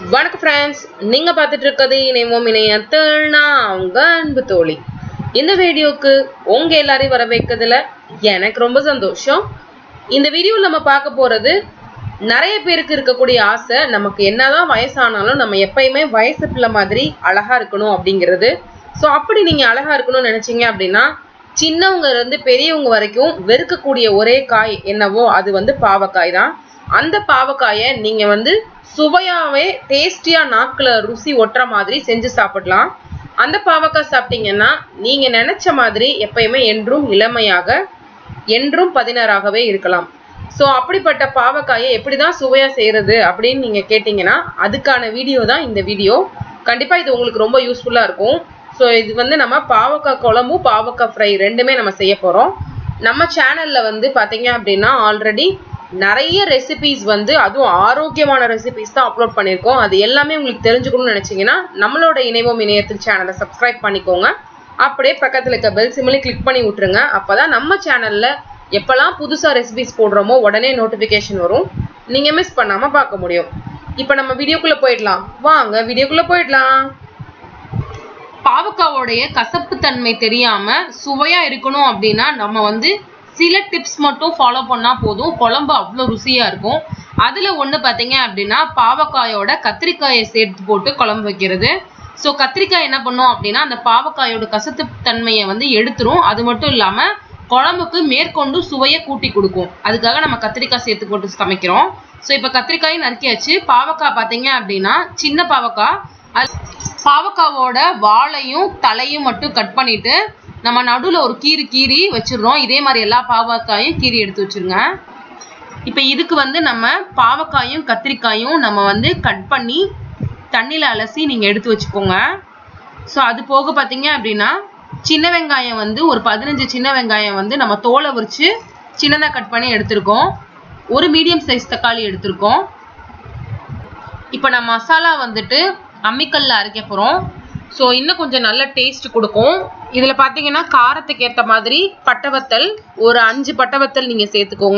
வணக்கம் ஃப்ரெண்ட்ஸ் நீங்க பார்த்துட்டு இருக்கிறது இணைவோம் இணையத்தில் நான் உங்க அன்பு தோழி இந்த வீடியோக்கு உங்க எல்லாரையும் வர வைக்கிறதுல எனக்கு ரொம்ப சந்தோஷம் இந்த வீடியோவில் நம்ம பார்க்க போறது நிறைய பேருக்கு இருக்கக்கூடிய ஆசை நமக்கு என்னதான் வயசானாலும் நம்ம எப்பயுமே வயசு பிள்ளை மாதிரி அழகா இருக்கணும் அப்படிங்கிறது ஸோ அப்படி நீங்க அழகா இருக்கணும்னு நினைச்சீங்க அப்படின்னா சின்னவங்க இருந்து பெரியவங்க வரைக்கும் வெறுக்கக்கூடிய ஒரே காய் என்னவோ அது வந்து பாவக்காய் தான் அந்த பாவக்காயை நீங்க வந்து சுவையாவே டேஸ்டியா நாக்குல ருசி ஒட்டுற மாதிரி செஞ்சு சாப்பிடலாம் அந்த பாவக்காய் சாப்பிட்டீங்கன்னா நீங்க நினைச்ச மாதிரி எப்பயுமே என்றும் இளமையாக என்றும் பதினாறாகவே இருக்கலாம் ஸோ அப்படிப்பட்ட பாவக்காயை எப்படி தான் சுவையா செய்யறது அப்படின்னு நீங்க கேட்டீங்கன்னா அதுக்கான வீடியோ தான் இந்த வீடியோ கண்டிப்பா இது உங்களுக்கு ரொம்ப யூஸ்ஃபுல்லா இருக்கும் ஸோ இது வந்து நம்ம பாவக்காய் குழம்பும் பாவக்காய் ஃப்ரை ரெண்டுமே நம்ம செய்ய போறோம் நம்ம சேனல்ல வந்து பாத்தீங்க அப்படின்னா ஆல்ரெடி நிறைய ரெசிபிஸ் வந்து அதுவும் ஆரோக்கியமான ரெசிபிஸ் தான் அப்லோட் பண்ணியிருக்கோம் அது எல்லாமே உங்களுக்கு தெரிஞ்சுக்கணும்னு நினைச்சீங்கன்னா நம்மளோட இணைவோம் இணையத்தில் சேனலை சப்ஸ்கிரைப் பண்ணிக்கோங்க அப்படியே பக்கத்தில் இருக்க பெல் சிம்லையும் கிளிக் பண்ணி விட்டுருங்க அப்பதான் நம்ம சேனல்ல எப்பெல்லாம் புதுசா ரெசிபிஸ் போடுறோமோ உடனே நோட்டிபிகேஷன் வரும் நீங்க மிஸ் பண்ணாம பார்க்க முடியும் இப்போ நம்ம வீடியோக்குள்ள போயிடலாம் வாங்க வீடியோக்குள்ள போயிடலாம் பாவக்காவோடைய கசப்பு தன்மை தெரியாம சுவையா இருக்கணும் அப்படின்னா நம்ம வந்து சில டிப்ஸ் மட்டும் ஃபாலோ பண்ணா போதும் குழம்பு அவ்வளோ ருசியா இருக்கும் அதுல ஒண்ணு பாத்தீங்க அப்படின்னா பாவக்காயோட கத்திரிக்காயை சேர்த்து போட்டு குழம்பு வைக்கிறது ஸோ கத்திரிக்காய் என்ன பண்ணும் அப்படின்னா அந்த பாவக்காயோட கசப்பு தன்மையை வந்து எடுத்துரும் அது மட்டும் இல்லாம குழம்புக்கு மேற்கொண்டு சுவையை கூட்டி கொடுக்கும் அதுக்காக நம்ம கத்திரிக்காய் சேர்த்து போட்டு சமைக்கிறோம் ஸோ இப்போ கத்திரிக்காயும் நறுக்கியாச்சு பாவக்காய் பார்த்தீங்க அப்படின்னா சின்ன பாவக்காய் அது பாவக்காவோட வாழையும் தலையும் மட்டும் கட் பண்ணிட்டு நம்ம நடுவில் ஒரு கீரி கீரி வச்சிடுறோம் இதே மாதிரி எல்லா பாவக்காயும் கீரி எடுத்து வச்சிருங்க இப்போ இதுக்கு வந்து நம்ம பாவக்காயும் கத்திரிக்காயும் நம்ம வந்து கட் பண்ணி தண்ணியில் அலசி நீங்கள் எடுத்து வச்சுக்கோங்க ஸோ அது போக பார்த்தீங்க அப்படின்னா சின்ன வெங்காயம் வந்து ஒரு பதினஞ்சு சின்ன வெங்காயம் வந்து நம்ம தோலை உரிச்சு சின்னதாக கட் பண்ணி எடுத்திருக்கோம் ஒரு மீடியம் சைஸ் தக்காளி எடுத்திருக்கோம் இப்போ நான் மசாலா வந்துட்டு அம்மிக்கல்ல அரைக்க போகிறோம் ஸோ இன்னும் கொஞ்சம் நல்ல டேஸ்ட் கொடுக்கும் இதில் பார்த்தீங்கன்னா காரத்துக்கு ஏற்ற மாதிரி பட்டவத்தல் ஒரு அஞ்சு பட்டவத்தல் நீங்கள் சேர்த்துக்கோங்க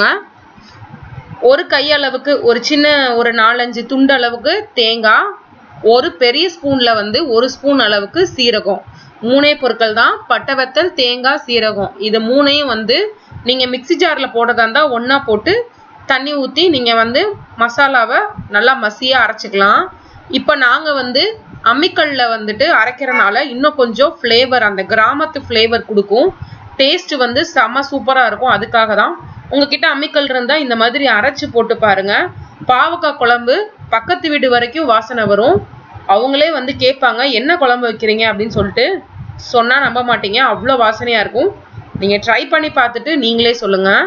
ஒரு கையளவுக்கு ஒரு சின்ன ஒரு நாலஞ்சு துண்டு அளவுக்கு தேங்காய் ஒரு பெரிய ஸ்பூனில் வந்து ஒரு ஸ்பூன் அளவுக்கு சீரகம் மூணே பொருட்கள் தான் பட்டவத்தல் தேங்காய் சீரகம் இது மூணையும் வந்து நீங்கள் மிக்சி ஜாரில் போடுறதா இருந்தால் ஒன்றா போட்டு தண்ணி ஊற்றி நீங்கள் வந்து மசாலாவை நல்லா மசியாக அரைச்சிக்கலாம் இப்போ நாங்கள் வந்து அம்மிக்கல்ல வந்துட்டு அரைக்கிறனால இன்னும் கொஞ்சம் ஃப்ளேவர் அந்த கிராமத்து ஃப்ளேவர் கொடுக்கும் டேஸ்ட் வந்து செம சூப்பராக இருக்கும் அதுக்காக தான் உங்ககிட்ட அம்மிக்கல் இருந்தால் இந்த மாதிரி அரைச்சி போட்டு பாருங்க பாவக்காய் குழம்பு பக்கத்து வீடு வரைக்கும் வாசனை வரும் அவங்களே வந்து கேட்பாங்க என்ன குழம்பு வைக்கிறீங்க அப்படின்னு சொல்லிட்டு சொன்னால் நம்ப மாட்டீங்க அவ்வளோ வாசனையாக இருக்கும் நீங்கள் ட்ரை பண்ணி பார்த்துட்டு நீங்களே சொல்லுங்கள்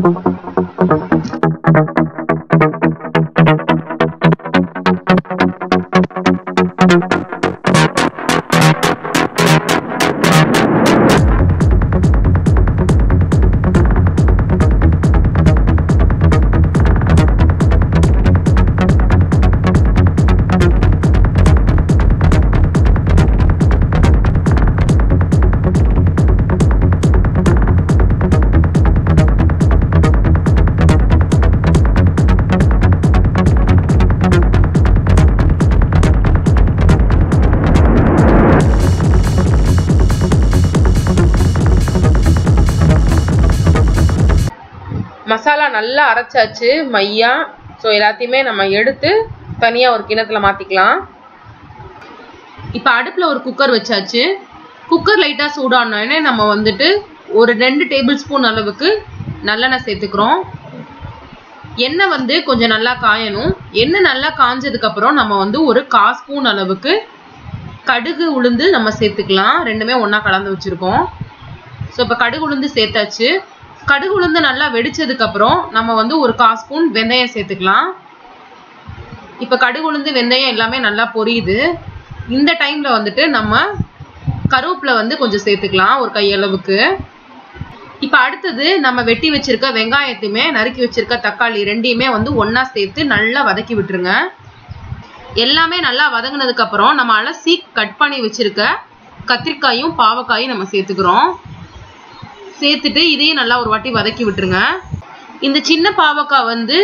மசாலா நல்லா அரைச்சாச்சு மையா ஸோ எல்லாத்தையுமே நம்ம எடுத்து தனியாக ஒரு கிணத்துல மாற்றிக்கலாம் இப்போ அடுப்பில் ஒரு குக்கர் வச்சாச்சு குக்கர் லைட்டாக சூடானோடனே நம்ம வந்துட்டு ஒரு ரெண்டு டேபிள் ஸ்பூன் அளவுக்கு நல்லெண்ணெய் சேர்த்துக்கிறோம் எண்ணெய் வந்து கொஞ்சம் நல்லா காயணும் எண்ணெய் நல்லா காஞ்சதுக்கப்புறம் நம்ம வந்து ஒரு கா ஸ்பூன் அளவுக்கு கடுகு உளுந்து நம்ம சேர்த்துக்கலாம் ரெண்டுமே ஒன்றா கலந்து வச்சுருக்கோம் ஸோ இப்போ கடுகு உளுந்து சேர்த்தாச்சு கடுகு உளுந்து நல்லா வெடிச்சதுக்கு அப்புறம் நம்ம வந்து ஒரு கா ஸ்பூன் வெந்தயம் சேர்த்துக்கலாம் இப்போ கடுகு உளுந்து வெந்தயம் எல்லாமே நல்லா பொரியுது இந்த டைம்ல வந்துட்டு நம்ம கருவேப்பிலை வந்து கொஞ்சம் சேர்த்துக்கலாம் ஒரு கையளவுக்கு இப்போ அடுத்தது நம்ம வெட்டி வச்சிருக்க வெங்காயத்தையுமே நறுக்கி வச்சிருக்க தக்காளி ரெண்டையுமே வந்து ஒன்றா சேர்த்து நல்லா வதக்கி விட்டுருங்க எல்லாமே நல்லா வதங்கினதுக்கு அப்புறம் நம்ம அலசி கட் பண்ணி வச்சிருக்க கத்திரிக்காயும் பாவக்காயும் நம்ம சேர்த்துக்கிறோம் சேர்த்துட்டு இதையும் நல்லா ஒரு வாட்டி வதக்கி விட்டுருங்க இந்த சின்ன பாவக்காய் வந்து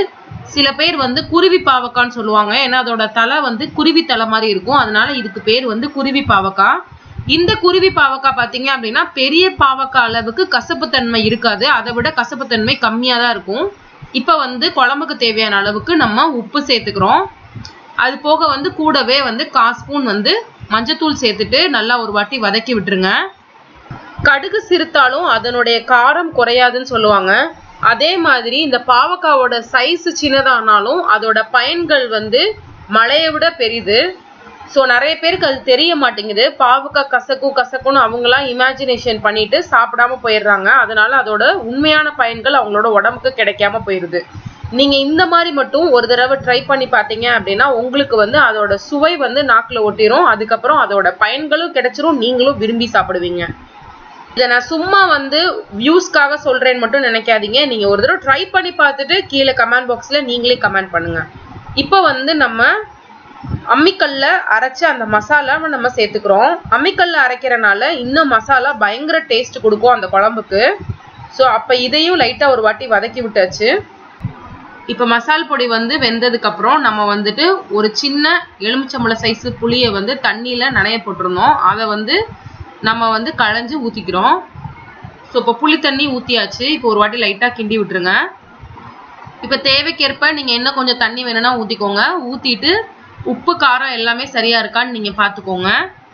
சில பேர் வந்து குருவி பாவக்கான்னு சொல்லுவாங்க ஏன்னா அதோட தலை வந்து குருவி தலை மாதிரி இருக்கும் அதனால இதுக்கு பேர் வந்து குருவி பாவக்காய் இந்த குருவி பாவக்காய் பார்த்தீங்க அப்படின்னா பெரிய பாவக்காய் அளவுக்கு கசப்புத்தன்மை இருக்காது அதை விட கசப்புத்தன்மை கம்மியாக தான் இருக்கும் இப்போ வந்து குழம்புக்கு தேவையான அளவுக்கு நம்ம உப்பு சேர்த்துக்கிறோம் அது போக வந்து கூடவே வந்து கால் ஸ்பூன் வந்து மஞ்சத்தூள் சேர்த்துட்டு நல்லா ஒரு வாட்டி வதக்கி விட்டுருங்க கடுகு சிறுத்தாலும் அதனுடைய காரம் குறையாதுன்னு சொல்லுவாங்க அதே மாதிரி இந்த பாவக்காவோட சைஸ் சின்னதானாலும் அதோட பயன்கள் வந்து மழையை விட பெரிது ஸோ நிறைய பேருக்கு அது தெரிய மாட்டேங்குது பாவக்காய் கசக்கும் கசக்கும்னு அவங்களாம் இமேஜினேஷன் பண்ணிட்டு சாப்பிடாம போயிடுறாங்க அதனால அதோட உண்மையான பயன்கள் அவங்களோட உடம்புக்கு கிடைக்காம போயிடுது நீங்க இந்த மாதிரி மட்டும் ஒரு தடவை ட்ரை பண்ணி பார்த்தீங்க அப்படின்னா உங்களுக்கு வந்து அதோட சுவை வந்து நாக்கில் ஒட்டிரும் அதுக்கப்புறம் அதோட பயன்களும் கிடைச்சிரும் நீங்களும் விரும்பி சாப்பிடுவீங்க இதை நான் சும்மா வந்து வியூஸ்க்காக சொல்றேன்னு மட்டும் நினைக்காதீங்க நீங்க ஒரு தடவை ட்ரை பண்ணி பார்த்துட்டு கீழே கமெண்ட் பாக்ஸ்ல நீங்களே கமெண்ட் பண்ணுங்க இப்போ வந்து நம்ம அம்மிக்கல்ல அரைச்ச அந்த மசாலாவை நம்ம சேர்த்துக்கிறோம் அம்மிக்கல்ல அரைக்கிறனால இன்னும் மசாலா பயங்கர டேஸ்ட் கொடுக்கும் அந்த குழம்புக்கு ஸோ அப்போ இதையும் லைட்டாக ஒரு வாட்டி வதக்கி விட்டாச்சு இப்போ மசால் பொடி வந்து வெந்ததுக்கு அப்புறம் நம்ம வந்துட்டு ஒரு சின்ன எலுமிச்சம்பழ சைஸ் புளியை வந்து தண்ணியில நனைய போட்டிருந்தோம் அதை வந்து நம்ம வந்து களைஞ்சு ஊற்றிக்கிறோம் ஸோ இப்போ புளி தண்ணி ஊற்றியாச்சு இப்போ ஒரு வாட்டி லைட்டாக கிண்டி விட்டுருங்க இப்போ தேவைக்கேற்ப நீங்கள் இன்னும் கொஞ்சம் தண்ணி வேணும்னா ஊற்றிக்கோங்க ஊற்றிட்டு உப்பு காரம் எல்லாமே சரியாக இருக்கான்னு நீங்கள் பார்த்துக்கோங்க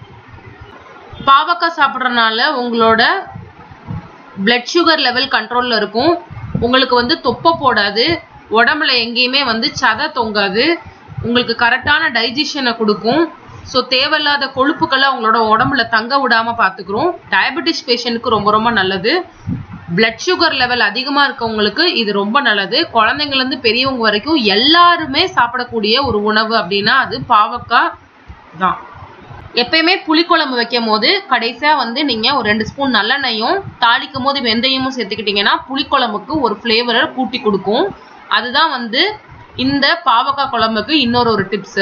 பாவக்காய் சாப்பிட்றதுனால உங்களோட பிளட் சுகர் லெவல் கண்ட்ரோலில் இருக்கும் உங்களுக்கு வந்து தொப்பை போடாது உடம்புல எங்கேயுமே வந்து சதை தொங்காது உங்களுக்கு கரெக்டான டைஜஷனை கொடுக்கும் ஸோ தேவையில்லாத கொழுப்புக்களை உங்களோட உடம்புல தங்க விடாம பார்த்துக்கிறோம் டயபெட்டிஸ் பேஷண்ட்டுக்கு ரொம்ப ரொம்ப நல்லது பிளட் சுகர் லெவல் அதிகமாக இருக்கவங்களுக்கு இது ரொம்ப நல்லது குழந்தைங்கலேருந்து பெரியவங்க வரைக்கும் எல்லாருமே சாப்பிடக்கூடிய ஒரு உணவு அப்படின்னா அது பாவக்காய் தான் எப்பயுமே புளிக்குழம்பு வைக்கும் போது கடைசியாக வந்து நீங்கள் ஒரு ரெண்டு ஸ்பூன் நல்லெண்ணெயும் தாளிக்கும் போது வெந்தயமும் சேர்த்துக்கிட்டிங்கன்னா புளிக்குழம்புக்கு ஒரு ஃப்ளேவரை கூட்டி கொடுக்கும் அதுதான் வந்து இந்த பாவக்காய் குழம்புக்கு இன்னொரு ஒரு டிப்ஸு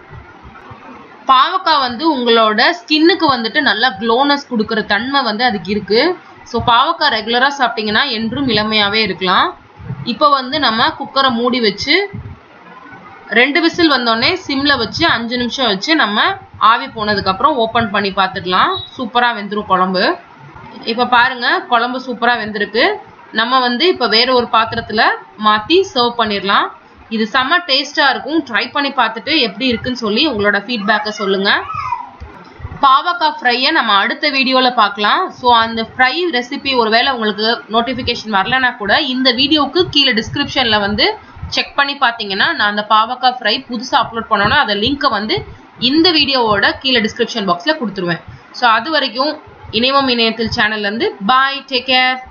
பாவக்காய் வந்து உங்களோட ஸ்கின்னுக்கு வந்துட்டு நல்லா க்ளோனஸ் கொடுக்குற தன்மை வந்து அதுக்கு இருக்கு ஸோ பாவக்காய் ரெகுலராக சாப்பிட்டீங்கன்னா என்றும் இளமையாகவே இருக்கலாம் இப்போ வந்து நம்ம குக்கரை மூடி வச்சு ரெண்டு விசில் வந்தோடனே சிம்ல வச்சு அஞ்சு நிமிஷம் வச்சு நம்ம ஆவி போனதுக்கப்புறம் ஓப்பன் பண்ணி பார்த்துக்கலாம் சூப்பராக வெந்துடும் குழம்பு இப்போ பாருங்க குழம்பு சூப்பராக வெந்திருக்கு நம்ம வந்து இப்போ வேற ஒரு பாத்திரத்தில் மாற்றி சர்வ் பண்ணிடலாம் இது செம்ம டேஸ்ட்டாக இருக்கும் ட்ரை பண்ணி பார்த்துட்டு எப்படி இருக்குன்னு சொல்லி உங்களோட ஃபீட்பேக்கை சொல்லுங்கள் பாவக்காய் ஃப்ரையை நம்ம அடுத்த வீடியோவில் பார்க்கலாம் ஸோ அந்த ஃப்ரை ரெசிபி ஒருவேளை உங்களுக்கு நோட்டிஃபிகேஷன் வரலனா கூட இந்த வீடியோவுக்கு கீழே டிஸ்கிரிப்ஷனில் வந்து செக் பண்ணி பார்த்தீங்கன்னா நான் அந்த பாவக்காய் ஃப்ரை புதுசாக அப்லோட் பண்ணோன்னா அந்த லிங்க்கை வந்து இந்த வீடியோவோட கீழே டிஸ்கிரிப்ஷன் பாக்ஸில் கொடுத்துருவேன் ஸோ அது வரைக்கும் இணையமும் இணையத்தில் சேனல்லேருந்து பாய் டேக் கேர்